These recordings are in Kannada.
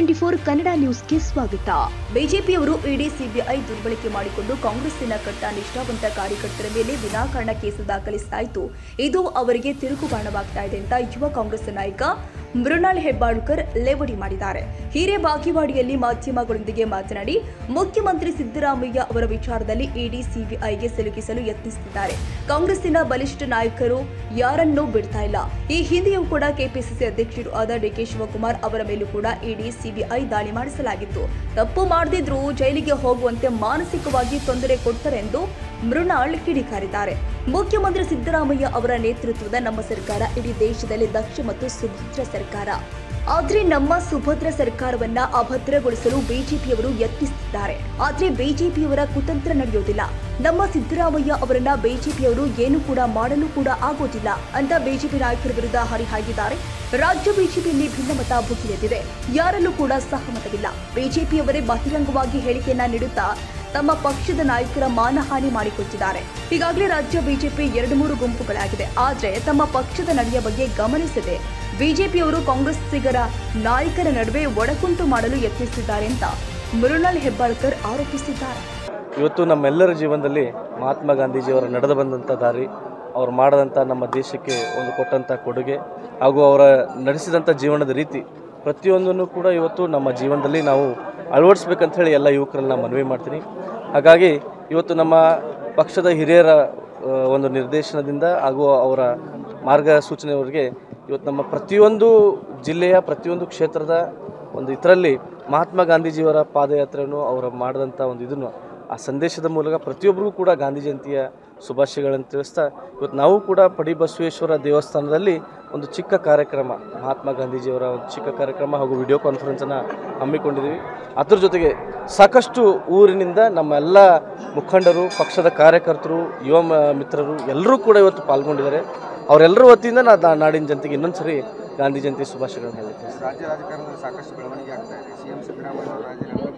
ಟ್ವೆಂಟಿ ಫೋರ್ ಕನ್ನಡ ನ್ಯೂಸ್ಗೆ ಸ್ವಾಗತ ಬಿಜೆಪಿಯವರು ಇಡಿ ಸಿಬಿಐ ದುರ್ಬಳಕೆ ಮಾಡಿಕೊಂಡು ಕಾಂಗ್ರೆಸ್ಸಿನ ಕಟ್ಟ ನಿಷ್ಠಾವಂತ ಕಾರ್ಯಕರ್ತರ ಮೇಲೆ ವಿನಾಕಾರಣ ಕೇಸು ದಾಖಲಿಸಲಾಯಿತು ಇದು ಅವರಿಗೆ ತಿರುಗುಬಾಣವಾಗ್ತಾ ಇದೆ ಅಂತ ಯುವ ಕಾಂಗ್ರೆಸ್ ನಾಯಕ ಮೃಣಾಲ್ ಹೆಬ್ಬಾಳ್ಕರ್ ಲೇವಡಿ ಮಾಡಿದ್ದಾರೆ ಹಿರೇಬಾಗಿವಾಡಿಯಲ್ಲಿ ಮಾಧ್ಯಮಗಳೊಂದಿಗೆ ಮಾತನಾಡಿ ಮುಖ್ಯಮಂತ್ರಿ ಸಿದ್ದರಾಮಯ್ಯ ಅವರ ವಿಚಾರದಲ್ಲಿ ಇಡಿ ಸಿಬಿಐಗೆ ಸಿಲುಕಿಸಲು ಯತ್ನಿಸುತ್ತಿದ್ದಾರೆ ಕಾಂಗ್ರೆಸ್ಸಿನ ಬಲಿಷ್ಠ ನಾಯಕರು ಯಾರನ್ನೂ ಬಿಡ್ತಾ ಇಲ್ಲ ಈ ಹಿಂದೆಯೂ ಕೂಡ ಕೆಪಿಸಿಸಿ ಅಧ್ಯಕ್ಷರು ಆದ ಡಿಕೆ ಶಿವಕುಮಾರ್ ಅವರ ಮೇಲೂ ಕೂಡ ಇಡಿ ಸಿಬಿಐ ದಾಳಿ ಮಾಡಿಸಲಾಗಿತ್ತು ತಪ್ಪು ಮಾಡದಿದ್ರೂ ಜೈಲಿಗೆ ಹೋಗುವಂತೆ ಮಾನಸಿಕವಾಗಿ ತೊಂದರೆ ಕೊಡ್ತಾರೆ ಎಂದು ಮೃಣಾಲ್ ಕಿಡಿಕಾರಿದ್ದಾರೆ ಮುಖ್ಯಮಂತ್ರಿ ಸಿದ್ದರಾಮಯ್ಯ ಅವರ ನೇತೃತ್ವದ ನಮ್ಮ ಸರ್ಕಾರ ಇಡೀ ದೇಶದಲ್ಲಿ ದಕ್ಷ ಮತ್ತು ಸುಭದ್ರ ಸರ್ಕಾರ ಆದ್ರೆ ನಮ್ಮ ಸುಭದ್ರ ಸರ್ಕಾರವನ್ನ ಅಭದ್ರಗೊಳಿಸಲು ಬಿಜೆಪಿಯವರು ಯತ್ನಿಸುತ್ತಿದ್ದಾರೆ ಆದ್ರೆ ಬಿಜೆಪಿಯವರ ಕುತಂತ್ರ ನಡೆಯೋದಿಲ್ಲ ನಮ್ಮ ಸಿದ್ದರಾಮಯ್ಯ ಅವರನ್ನ ಬಿಜೆಪಿಯವರು ಏನು ಕೂಡ ಮಾಡಲು ಕೂಡ ಆಗೋದಿಲ್ಲ ಅಂತ ಬಿಜೆಪಿ ನಾಯಕರ ವಿರುದ್ಧ ಹರಿಹಾಯ್ದಿದ್ದಾರೆ ರಾಜ್ಯ ಬಿಜೆಪಿಯಲ್ಲಿ ಭಿನ್ನಮತ ಭುಗಿಲೆದ್ದಿದೆ ಯಾರಲ್ಲೂ ಕೂಡ ಸಹಮತವಿಲ್ಲ ಬಿಜೆಪಿಯವರೇ ಬಹಿರಂಗವಾಗಿ ಹೇಳಿಕೆಯನ್ನ ನೀಡುತ್ತಾ ತಮ್ಮ ಪಕ್ಷದ ನಾಯಕರ ಮಾನಹಾನಿ ಮಾಡಿಕೊಟ್ಟಿದ್ದಾರೆ ಈಗಾಗಲೇ ರಾಜ್ಯ ಬಿಜೆಪಿ ಎರಡು ಮೂರು ಗುಂಪುಗಳಾಗಿದೆ ಆದರೆ ತಮ್ಮ ಪಕ್ಷದ ನಡೆಯ ಬಗ್ಗೆ ಗಮನಿಸದೆ ಬಿಜೆಪಿಯವರು ಕಾಂಗ್ರೆಸ್ಸಿಗರ ನಾಯಕರ ನಡುವೆ ಒಡಕುಂಟು ಮಾಡಲು ಯತ್ನಿಸಿದ್ದಾರೆ ಅಂತ ಮೃಣಾಲ್ ಹೆಬ್ಬಾಳ್ಕರ್ ಆರೋಪಿಸಿದ್ದಾರೆ ಇವತ್ತು ನಮ್ಮೆಲ್ಲರ ಜೀವನದಲ್ಲಿ ಮಹಾತ್ಮ ಗಾಂಧೀಜಿಯವರ ನಡೆದು ಬಂದಂಥ ದಾರಿ ಅವ್ರು ಮಾಡಿದಂಥ ನಮ್ಮ ದೇಶಕ್ಕೆ ಒಂದು ಕೊಟ್ಟಂಥ ಕೊಡುಗೆ ಹಾಗೂ ಅವರ ನಡೆಸಿದಂಥ ಜೀವನದ ರೀತಿ ಪ್ರತಿಯೊಂದನ್ನು ಕೂಡ ಇವತ್ತು ನಮ್ಮ ಜೀವನದಲ್ಲಿ ನಾವು ಅಳವಡಿಸ್ಬೇಕಂತ ಹೇಳಿ ಎಲ್ಲ ಯುವಕರನ್ನ ನಾನು ಮನವಿ ಮಾಡ್ತೀನಿ ಹಾಗಾಗಿ ಇವತ್ತು ನಮ್ಮ ಪಕ್ಷದ ಹಿರಿಯರ ಆ, ಒಂದು ನಿರ್ದೇಶನದಿಂದ ಹಾಗೂ ಅವರ ಮಾರ್ಗಸೂಚನೆಯವರಿಗೆ ಇವತ್ತು ನಮ್ಮ ಪ್ರತಿಯೊಂದು ಜಿಲ್ಲೆಯ ಪ್ರತಿಯೊಂದು ಕ್ಷೇತ್ರದ ಒಂದು ಇದರಲ್ಲಿ ಮಹಾತ್ಮ ಗಾಂಧೀಜಿಯವರ ಪಾದಯಾತ್ರೆಯನ್ನು ಅವರು ಮಾಡಿದಂಥ ಒಂದು ಇದನ್ನು ಆ ಸಂದೇಶದ ಮೂಲಕ ಪ್ರತಿಯೊಬ್ಬರಿಗೂ ಕೂಡ ಗಾಂಧಿ ಜಯಂತಿಯ ಶುಭಾಶಯಗಳನ್ನು ತಿಳಿಸ್ತಾ ಇವತ್ತು ನಾವು ಕೂಡ ಪಡಿ ಬಸವೇಶ್ವರ ದೇವಸ್ಥಾನದಲ್ಲಿ ಒಂದು ಚಿಕ್ಕ ಕಾರ್ಯಕ್ರಮ ಮಹಾತ್ಮ ಗಾಂಧೀಜಿಯವರ ಒಂದು ಚಿಕ್ಕ ಕಾರ್ಯಕ್ರಮ ಹಾಗೂ ವಿಡಿಯೋ ಕಾನ್ಫರೆನ್ಸನ್ನು ಹಮ್ಮಿಕೊಂಡಿದ್ದೀವಿ ಅದ್ರ ಜೊತೆಗೆ ಸಾಕಷ್ಟು ಊರಿನಿಂದ ನಮ್ಮ ಎಲ್ಲ ಮುಖಂಡರು ಪಕ್ಷದ ಕಾರ್ಯಕರ್ತರು ಯುವ ಮ- ಮಿತ್ರರು ಎಲ್ಲರೂ ಕೂಡ ಇವತ್ತು ಪಾಲ್ಗೊಂಡಿದ್ದಾರೆ ಅವರೆಲ್ಲರ ವತಿಯಿಂದ ನಾ ನಾ- ನಾಡಿನ ಜನತೆಗೆ ಇನ್ನೊಂದು ಸರಿ ಗಾಂಧಿ ಜಯಂತಿ ಶುಭಾಶಯಗಳನ್ನು ಹೇಳುತ್ತೇನೆ ರಾಜ್ಯ ರಾಜಕಾರಣದಲ್ಲಿ ಸಾಕಷ್ಟು ಬೆಳವಣಿಗೆ ಆಗ್ತಾ ಇದೆ ಸಿಎಂ ಸಿದ್ದರಾಮಯ್ಯ ಅವರ ರಾಜೀನಾಮೆ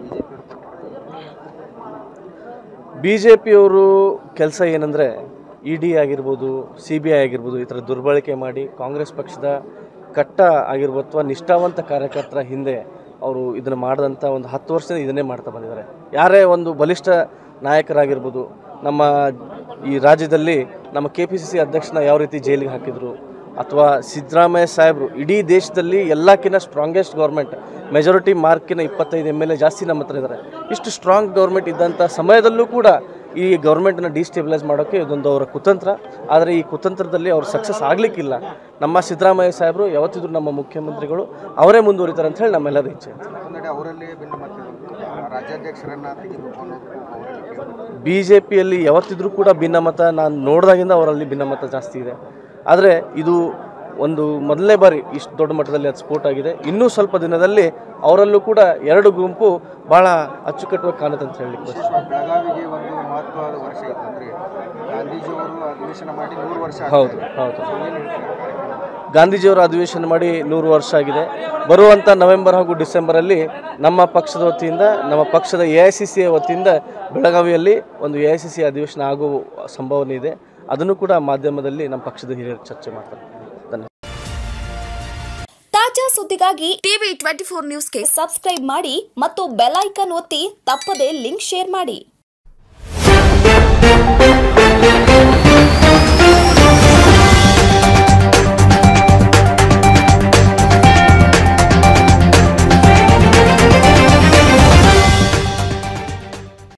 ಬಿಜೆಪಿ ಬಿ ಜೆ ಪಿಯವರು ಕೆಲಸ ಏನಂದರೆ ಇ ಡಿ ಆಗಿರ್ಬೋದು ಸಿ ಬಿ ಐ ಆಗಿರ್ಬೋದು ಈ ಥರ ದುರ್ಬಳಕೆ ಮಾಡಿ ಕಾಂಗ್ರೆಸ್ ಪಕ್ಷದ ಕಟ್ಟ ಆಗಿರ್ಬೋದು ಅಥವಾ ನಿಷ್ಠಾವಂತ ಕಾರ್ಯಕರ್ತರ ಹಿಂದೆ ಅವರು ಇದನ್ನು ಮಾಡಿದಂಥ ಒಂದು ಹತ್ತು ವರ್ಷದಿಂದ ಇದನ್ನೇ ಮಾಡ್ತಾ ಬಂದಿದ್ದಾರೆ ಯಾರೇ ಒಂದು ಬಲಿಷ್ಠ ನಾಯಕರಾಗಿರ್ಬೋದು ನಮ್ಮ ಈ ರಾಜ್ಯದಲ್ಲಿ ನಮ್ಮ ಕೆ ಪಿ ಸಿ ಸಿ ಅಧ್ಯಕ್ಷನ ಯಾವ ರೀತಿ ಜೈಲಿಗೆ ಹಾಕಿದರು ಅಥವಾ ಸಿದ್ದರಾಮಯ್ಯ ಸಾಹೇಬರು ಇಡೀ ದೇಶದಲ್ಲಿ ಎಲ್ಲಕ್ಕಿಂತ ಸ್ಟ್ರಾಂಗೆಸ್ಟ್ ಗೌರ್ಮೆಂಟ್ ಮೆಜಾರಿಟಿ ಮಾರ್ಕಿನ ಇಪ್ಪತ್ತೈದು ಎಮ್ ಎಲ್ ಎ ಜಾಸ್ತಿ ನಮ್ಮ ಹತ್ರ ಇದ್ದಾರೆ ಇಷ್ಟು ಸ್ಟ್ರಾಂಗ್ ಗೌರ್ಮೆಂಟ್ ಇದ್ದಂಥ ಸಮಯದಲ್ಲೂ ಕೂಡ ಈ ಗೌರ್ಮೆಂಟನ್ನು ಡಿಸ್ಟೆಬಿಲೈಸ್ ಮಾಡೋಕ್ಕೆ ಇದೊಂದು ಅವರ ಕುತಂತ್ರ ಆದರೆ ಈ ಕುತಂತ್ರದಲ್ಲಿ ಅವ್ರು ಸಕ್ಸಸ್ ಆಗಲಿಕ್ಕಿಲ್ಲ ನಮ್ಮ ಸಿದ್ದರಾಮಯ್ಯ ಸಾಹೇಬರು ಯಾವತ್ತಿದ್ರು ನಮ್ಮ ಮುಖ್ಯಮಂತ್ರಿಗಳು ಅವರೇ ಮುಂದುವರಿತಾರೆ ಅಂತ ಹೇಳಿ ನಮ್ಮೆಲ್ಲರ ಇಚ್ಛೆ ಒಂದೆಡೆ ಅವರಲ್ಲಿ ಭಿನ್ನಮತ ರಾಜ್ಯಾಧ್ಯಕ್ಷರನ್ನ ತೆಗಿಬೇಕು ಅನ್ನೋದಕ್ಕೂ ಅವರಲ್ಲಿ ಕೇಳ್ಬೋದು. ಬಿ ಜೆ ಪಿಯಲ್ಲಿ ಯಾವತ್ತಿದ್ರೂ ಕೂಡ ಭಿನ್ನಮತ ನಾನು ನೋಡಿದಾಗಿಂದ ಅವರಲ್ಲಿ ಭಿನ್ನಮತ ಜಾಸ್ತಿ ಇದೆ ಆದರೆ ಇದು ಒಂದು ಮೊದಲನೇ ಬಾರಿ ಇಷ್ಟು ದೊಡ್ಡ ಮಟ್ಟದಲ್ಲಿ ಅದು ಸ್ಫೋಟ ಆಗಿದೆ ಇನ್ನೂ ಸ್ವಲ್ಪ ದಿನದಲ್ಲಿ ಅವರಲ್ಲೂ ಕೂಡ ಎರಡು ಗುಂಪು ಭಾಳ ಅಚ್ಚುಕಟ್ಟುವಾಗಿ ಕಾಣುತ್ತೆ ಅಂತ ಹೇಳಲಿಕ್ಕೆ ಬಯಸ್ತೀನಿ. ಬೆಳಗಾವಿಗೆ ಒಂದು ಮಹತ್ವದ ವರ್ಷ ಇತ್ತು ಅಂದರೆ ಗಾಂಧೀಜಿಯವರು ಅಧಿವೇಶನ ಮಾಡಿ ನೂರು ವರ್ಷ ಆಗ್ತಾ ಹೌದು ಇದೆ. ಹೌದು ಸೊ ಏನು ಹೇಳ್ತೀರಾ ಕಾರ್ಯಕ್ರಮ ಗಾಂಧೀಜಿಯವರ ಅಧಿವೇಶನ ಮಾಡಿ ನೂರು ವರ್ಷ ಆಗಿದೆ ಬರುವಂಥ ನವೆಂಬರ್ ಹಾಗೂ ಡಿಸೆಂಬರಲ್ಲಿ ನಮ್ಮ ಪಕ್ಷದ ವತಿಯಿಂದ ನಮ್ಮ ಪಕ್ಷದ ಎ ಐ ಸಿ ಸಿ ವತಿಯಿಂದ ಬೆಳಗಾವಿಯಲ್ಲಿ ಒಂದು ಎ ಐ ಸಿ ಸಿ ಅಧಿವೇಶನ ಆಗುವ ಸಂಭಾವನೆ ಇದೆ ಅದನ್ನು ಕೂಡ ಮಾಧ್ಯಮದಲ್ಲಿ ನಮ್ಮ ಪಕ್ಷದ ಹಿರಿಯರು ಚರ್ಚೆ ಮಾಡ್ತಾರೆ ಧನ್ಯವಾದ ತಾಜಾ ಸುದ್ದಿಗಾಗಿ ಟಿವಿ ಟ್ವೆಂಟಿ ಫೋರ್ ನ್ಯೂಸ್ಗೆ ಸಬ್ಸ್ಕ್ರೈಬ್ ಮಾಡಿ ಮತ್ತು ಬೆಲ್ ಐಕಾನ್ ಒತ್ತಿ ತಪ್ಪದೇ ಲಿಂಕ್ ಶೇರ್ ಮಾಡಿ